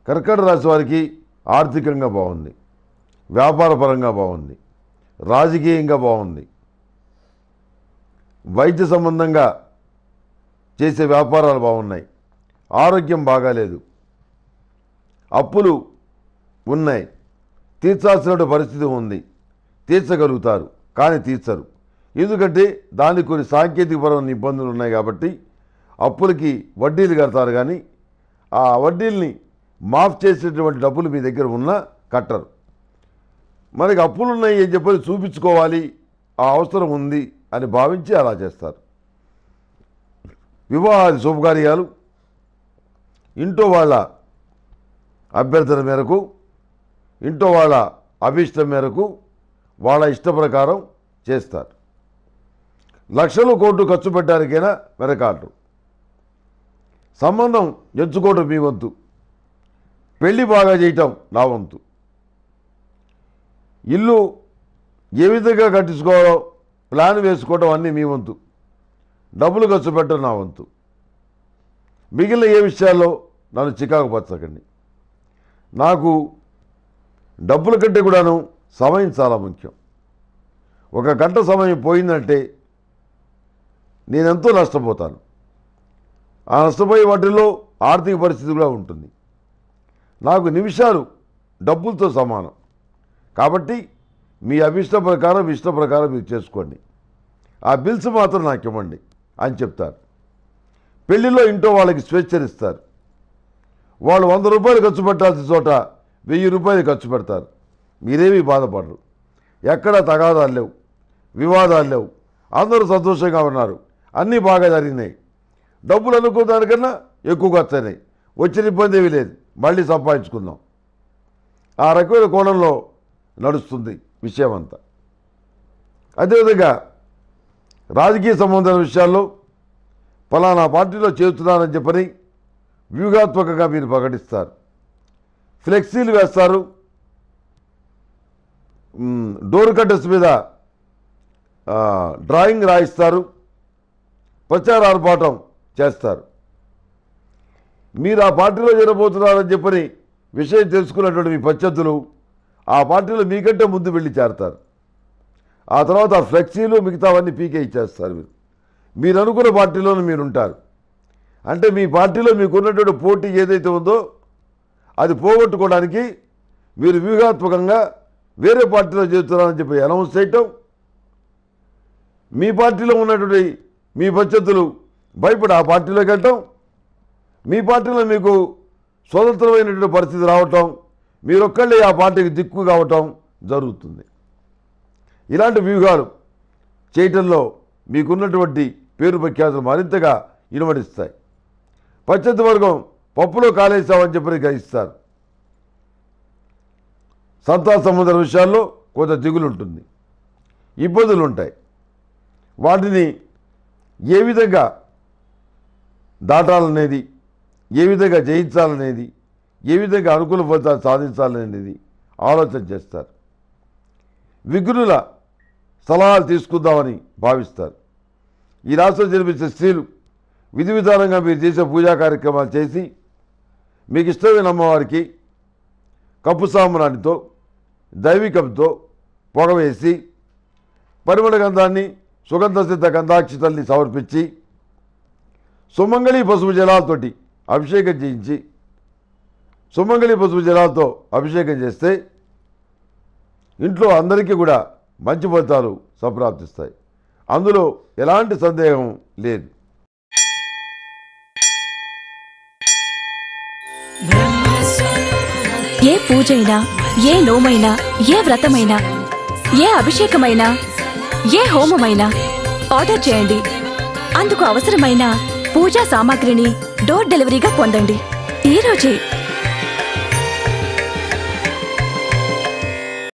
కర్కట రాశి వారికి ఆర్థికంగా బాగుంది వ్యాపారపరంగా బాగుంది రాజకీయంగా బాగుంది వైద్య సంబంధంగా చేసే వ్యాపారాలు బాగున్నాయి ఆరోగ్యం బాగాలేదు అప్పులు ఉన్నాయి తీర్చాల్సిన పరిస్థితి ఉంది తీర్చగలుగుతారు కానీ తీర్చరు ఎందుకంటే దానికి కొన్ని సాంకేతికపరమైన ఇబ్బందులు ఉన్నాయి కాబట్టి అప్పులకి వడ్డీలు కడతారు కానీ ఆ వడ్డీల్ని మాఫ్ చేసేటువంటి డబ్బులు మీ దగ్గర ఉన్నా కట్టరు మనకి అప్పులు ఉన్నాయి అని చెప్పని చూపించుకోవాలి ఆ అవసరం ఉంది అని భావించి అలా చేస్తారు వివాహాది శుభకార్యాలు ఇంట్లో వాళ్ళ అభ్యర్థన మేరకు ఇంట్లో వాళ్ళ అభిష్టం మేరకు వాళ్ళ ఇష్ట ప్రకారం చేస్తారు లక్షలు కోట్లు ఖర్చు పెట్టడానికైనా వెనకాడరు సంబంధం ఎంచుకోవడం మీ వంతు పెళ్లి బాగా చేయటం నా వంతు ఇల్లు ఏ విధంగా కట్టించుకోవాలో ప్లాన్ వేసుకోవడం అన్నీ మీ వంతు డబ్బులు ఖర్చు పెట్టడం నా వంతు మిగిలిన ఏ విషయాల్లో నన్ను చికాకు పరచకండి నాకు డబ్బుల కంటే కూడాను సమయం చాలా ముఖ్యం ఒక గంట సమయం పోయిందంటే నేనెంతో నష్టపోతాను ఆ నష్టపోయే వాటిల్లో ఆర్థిక పరిస్థితి కూడా ఉంటుంది నాకు నిమిషాలు డబ్బులతో సమానం కాబట్టి మీ అభిష్ట ప్రకారం ఇష్ట ప్రకారం మీరు చేసుకోండి ఆ బిల్స్ మాత్రం నాకు ఇవ్వండి అని చెప్తారు పెళ్లిలో ఇంట్లో వాళ్ళకి స్వేచ్ఛనిస్తారు వాళ్ళు వంద రూపాయలు ఖర్చు పెట్టాల్సిన చోట వెయ్యి రూపాయలు ఖర్చు పెడతారు మీరేమీ బాధపడరు ఎక్కడా తగాదాలు లేవు వివాదాలు లేవు అందరూ సంతోషంగా ఉన్నారు అన్నీ బాగా జరిగినాయి డబ్బులు అనుకున్న దానికన్నా ఎక్కువ ఖర్చు అయినాయి వచ్చిన ఇబ్బంది ఏమీ లేదు మళ్ళీ సంపాదించుకుందాం ఆ రకమైన కోణంలో నడుస్తుంది విషయం అంతా అదేవిధంగా రాజకీయ సంబంధమైన విషయాల్లో ఫలానా పార్టీలో చేరుతున్నానని చెప్పని వ్యూహాత్మకంగా మీరు ప్రకటిస్తారు ఫ్లెక్సీలు వేస్తారు మ్, డోర్ కట్టర్స్ మీద ఆ, డ్రాయింగ్ రాయిస్తారు ప్రచార ఆర్భాటం చేస్తారు మీరు ఆ పార్టీలో చేరబోతున్నారని చెప్పని విషయం తెలుసుకున్నటువంటి మీ ప్రత్యర్థులు ఆ పార్టీలో మీకంటే ముందు వెళ్ళి చేరతారు ఆ తర్వాత ఆ ఫ్లెక్సీలు మిగతావన్నీ పీకే ఇచ్చేస్తారు మీరు మీరు అనుకున్న పార్టీలోనే మీరు ఉంటారు అంటే మీ పార్టీలో మీకున్నటువంటి పోటీ ఏదైతే ఉందో అది పోగొట్టుకోవడానికి మీరు వ్యూహాత్మకంగా వేరే పార్టీలో చేస్తున్నారని చెప్పి అనౌన్స్ చేయటం మీ పార్టీలో ఉన్నటువంటి మీ ప్రత్యర్థులు భయపడి ఆ పార్టీలోకి వెళ్ళటం మీ పార్టీలో మీకు స్వతంత్రమైనటువంటి పరిస్థితి రావటం మీరొక్కళ్ళే ఆ పార్టీకి దిక్కు కావటం జరుగుతుంది ఇలాంటి వ్యూహాలు చేయటంలో మీకున్నటువంటి పేరు ప్రఖ్యాతులు మరింతగా ఇనుమడిస్తాయి ప్రత్యర్థి వర్గం పప్పులో కాలేసామని చెప్పి గ్రహిస్తారు సంతాన సంబంధ విషయాల్లో కొంత దిగులు ఉంటుంది ఇబ్బందులు ఉంటాయి వాటిని ఏ విధంగా దాటాలనేది ఏ విధంగా జయించాలనేది ఏ విధంగా అనుకూల ఫలితాలు సాధించాలనేది ఆలోచన చేస్తారు విఘ్నుల సలహాలు తీసుకుందామని భావిస్తారు ఈ రాష్ట్రం జన్మించే స్త్రీలు విధి విధానంగా మీరు చేసే పూజా కార్యక్రమాలు చేసి మీకు ఇష్టమైన అమ్మవారికి కప్పు సాంబ్రాణితో దైవికంతో పొగ వేసి పరిమళ గంధాన్ని సుగంధ సిద్ధ గంధాక్షితల్ని సమర్పించి సుమంగళి పసుపు జలాలతోటి అభిషేకం చేయించి సుమంగళి పసుపు జలాలతో అభిషేకం చేస్తే ఇంట్లో అందరికీ కూడా మంచి ఫలితాలు సంప్రాప్తిస్తాయి అందులో ఎలాంటి సందేహం లేదు ఏ పూజైనా ఏ నోమైనా ఏ వ్రతమైనా ఏ అభిషేకమైనా ఏ హోమమైనా ఆర్డర్ చేయండి అందుకు అవసరమైన పూజా సామాగ్రిని డోర్ డెలివరీగా పొందండి ఈ రోజే